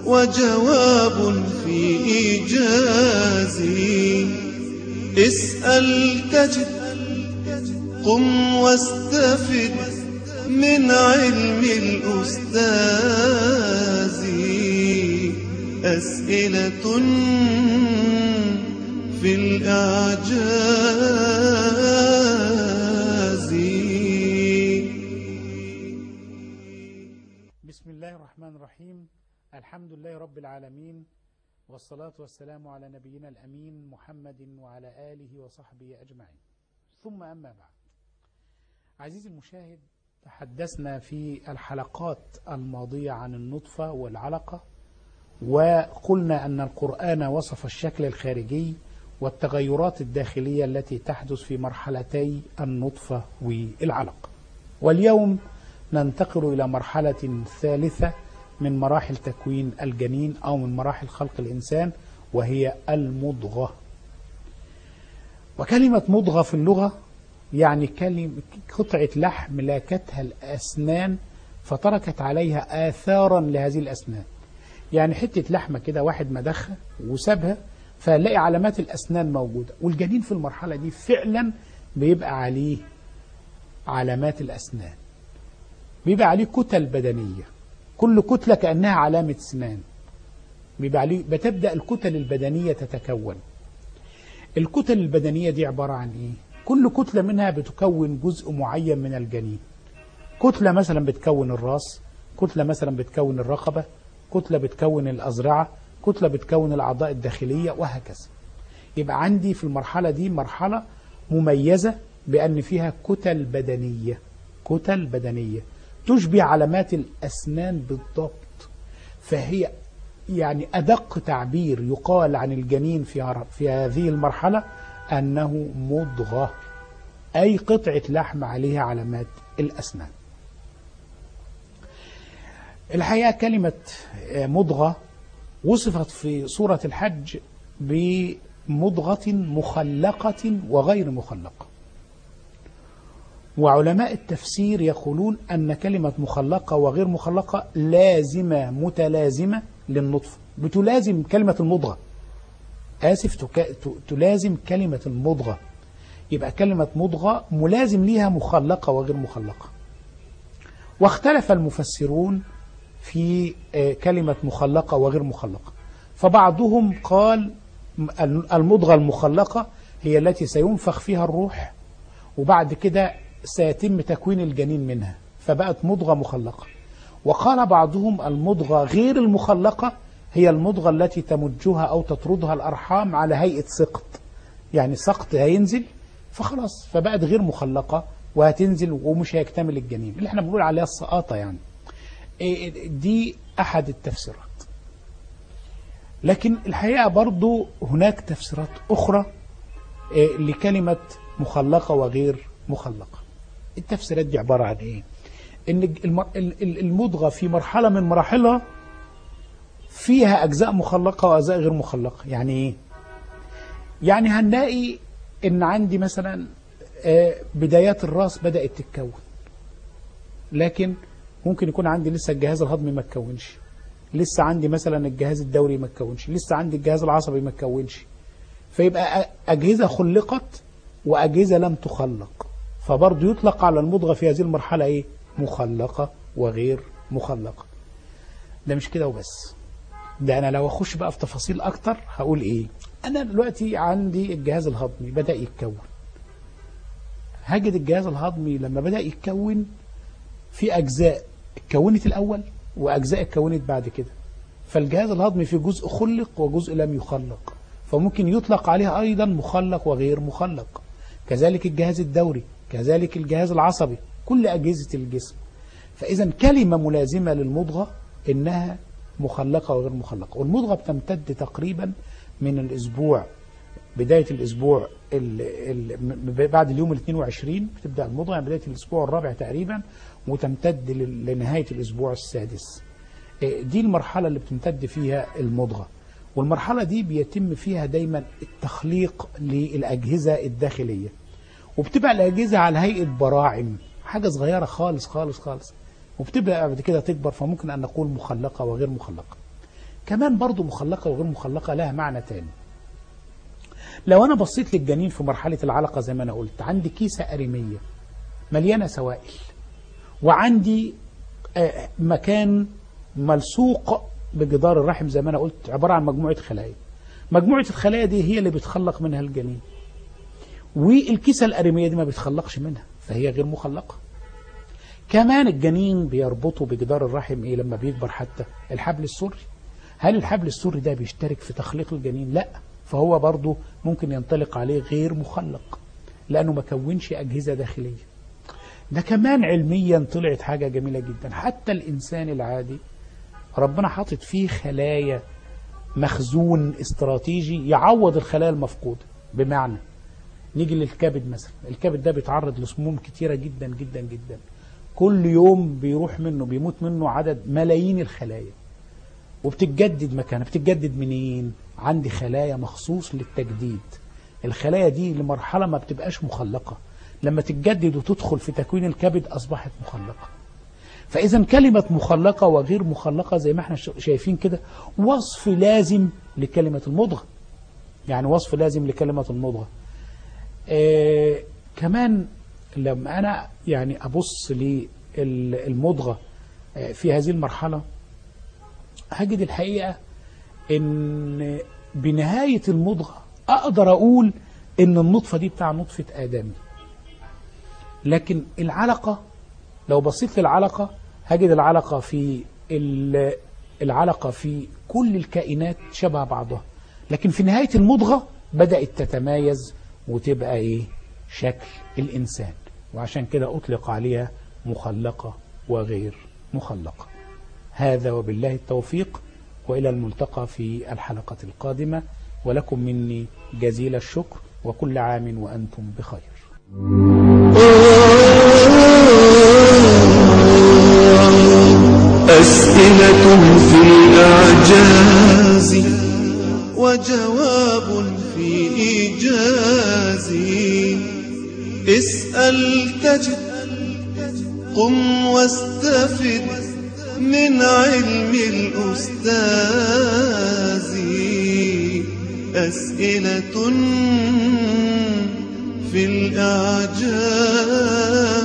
وجواب في إيجازي اسأل تجد قم واستفد من علم الأستاذ أسئلة في الإعجاز بسم الله الرحمن الرحيم الحمد لله رب العالمين والصلاة والسلام على نبينا الأمين محمد وعلى آله وصحبه أجمعين ثم أما بعد عزيزي المشاهد تحدثنا في الحلقات الماضية عن النطفة والعلقة وقلنا أن القرآن وصف الشكل الخارجي والتغيرات الداخلية التي تحدث في مرحلتي النطفة والعلقة واليوم ننتقل إلى مرحلة ثالثة من مراحل تكوين الجنين أو من مراحل خلق الإنسان وهي المضغة وكلمة مضغة في اللغة يعني كلمة قطعة لحم لاكتها الأسنان فتركت عليها آثارا لهذه الأسنان يعني حتة لحمة كده واحد مدخها وسابها فنلاقي علامات الأسنان موجودة والجنين في المرحلة دي فعلا بيبقى عليه علامات الأسنان بيبقى عليه كتل بدنية كل كتلة كأنها علامة سنان بيبقى عليه بتبدأ الكتل البدنية تتكون الكتل البدنية دي عبارة عن إيه؟ كل كتلة منها بتكون جزء معين من الجنين كتلة مثلا بتكون الراس كتلة مثلا بتكون الرقبة كتلة بتكون الأزرعة كتلة بتكون الأعضاء الداخلية وهكذا يبقى عندي في المرحلة دي مرحلة مميزة بأن فيها كتل بدنية كتل بدنية تشبه علامات الأسنان بالضبط فهي يعني أدق تعبير يقال عن الجنين في في هذه المرحلة أنه مضغة أي قطعة لحم عليها علامات الأسنان الحقيقة كلمة مضغة وصفت في سورة الحج بمضغة مخلقة وغير مخلقة وعلماء التفسير يقولون أن كلمة مخلقة وغير مخلقة لازمة متلازمة للنطفة بتلازم كلمة المضغة آسف تك... تلازم كلمة المضغة يبقى كلمة مضغة ملازم ليها مخلقة وغير مخلقة واختلف المفسرون في كلمة مخلقة وغير مخلقة فبعضهم قال المضغة المخلقة هي التي سينفخ فيها الروح وبعد كده سيتم تكوين الجنين منها فبقت مضغة مخلقة وقال بعضهم المضغة غير المخلقة هي المضغة التي تمجها أو تطردها الأرحام على هيئة سقط يعني سقط هينزل فخلاص فبقت غير مخلقة وهتنزل ومش هيكتمل الجنين اللي احنا بنقول عليها السقاطة يعني دي أحد التفسيرات لكن الحقيقة برضو هناك تفسيرات أخرى لكلمة مخلقة وغير مخلقة التفسيرات دي عبارة عن إيه إن المضغة في مرحلة من مراحلها فيها أجزاء مخلقة وأجزاء غير مخلقة يعني إيه يعني هنلاقي إن عندي مثلا بدايات الراس بدأت تتكون لكن ممكن يكون عندي لسه الجهاز الهضمي ما تكونش لسه عندي مثلا الجهاز الدوري ما تكونش لسه عندي الجهاز العصبي ما تكونش فيبقى أجهزة خلقت وأجهزة لم تخلق فبرضه يطلق على المضغة في هذه المرحلة إيه مخلقة وغير مخلقة ده مش كده وبس ده أنا لو أخش بقى في تفاصيل أكتر هقول إيه أنا دلوقتي عندي الجهاز الهضمي بدأ يتكون هجد الجهاز الهضمي لما بدأ يتكون في أجزاء اتكونت الأول وأجزاء اتكونت بعد كده فالجهاز الهضمي في جزء خلق وجزء لم يخلق فممكن يطلق عليه أيضا مخلق وغير مخلق كذلك الجهاز الدوري كذلك الجهاز العصبي كل أجهزة الجسم فإذا كلمة ملازمة للمضغة إنها مخلقة وغير مخلقة والمضغة بتمتد تقريبا من الأسبوع بداية الأسبوع ال ال بعد اليوم ال 22 بتبدأ المضغة يعني بداية الأسبوع الرابع تقريبا وتمتد لنهاية الأسبوع السادس دي المرحلة اللي بتمتد فيها المضغة والمرحلة دي بيتم فيها دايما التخليق للأجهزة الداخلية وبتبقى الأجهزة على هيئة براعم حاجة صغيرة خالص خالص خالص وبتبدأ بعد كده تكبر فممكن أن نقول مخلقة وغير مخلقة كمان برضو مخلقة وغير مخلقة لها معنى تاني لو أنا بصيت للجنين في مرحلة العلقة زي ما أنا قلت عندي كيسة أريمية مليانة سوائل وعندي آه، مكان ملصوق بجدار الرحم زي ما أنا قلت عبارة عن مجموعة خلايا مجموعة الخلايا دي هي اللي بتخلق منها الجنين والكيسة الأريمية دي ما بتخلقش منها فهي غير مخلقة كمان الجنين بيربطه بجدار الرحم ايه لما بيكبر حتى الحبل السري هل الحبل السري ده بيشترك في تخليق الجنين لا فهو برضه ممكن ينطلق عليه غير مخلق لانه ما كونش اجهزه داخليه ده كمان علميا طلعت حاجه جميله جدا حتى الانسان العادي ربنا حاطط فيه خلايا مخزون استراتيجي يعوض الخلايا المفقوده بمعنى نيجي للكبد مثلا الكبد ده بيتعرض لسموم كتيره جدا جدا جدا كل يوم بيروح منه بيموت منه عدد ملايين الخلايا وبتتجدد مكانها بتتجدد منين عندي خلايا مخصوص للتجديد الخلايا دي لمرحلة ما بتبقاش مخلقة لما تتجدد وتدخل في تكوين الكبد أصبحت مخلقة فإذا كلمة مخلقة وغير مخلقة زي ما احنا شايفين كده وصف لازم لكلمة المضغة يعني وصف لازم لكلمة المضغة آه كمان لما أنا يعني أبص للمضغة آه، في هذه المرحلة هجد الحقيقة ان بنهاية المضغة اقدر اقول ان النطفة دي بتاع نطفة ادمي لكن العلقة لو بصيت للعلقة هجد العلقة في ال- العلقة في كل الكائنات شبه بعضها لكن في نهاية المضغة بدأت تتمايز وتبقى ايه شكل الانسان وعشان كده اطلق عليها مخلقة وغير مخلقة هذا وبالله التوفيق وإلى الملتقى في الحلقة القادمة ولكم مني جزيل الشكر وكل عام وأنتم بخير أسئلة في الإعجاز وجواب في إيجاز اسأل تجد قم واستفد من علم الأستاذ أسئلة في الإعجاز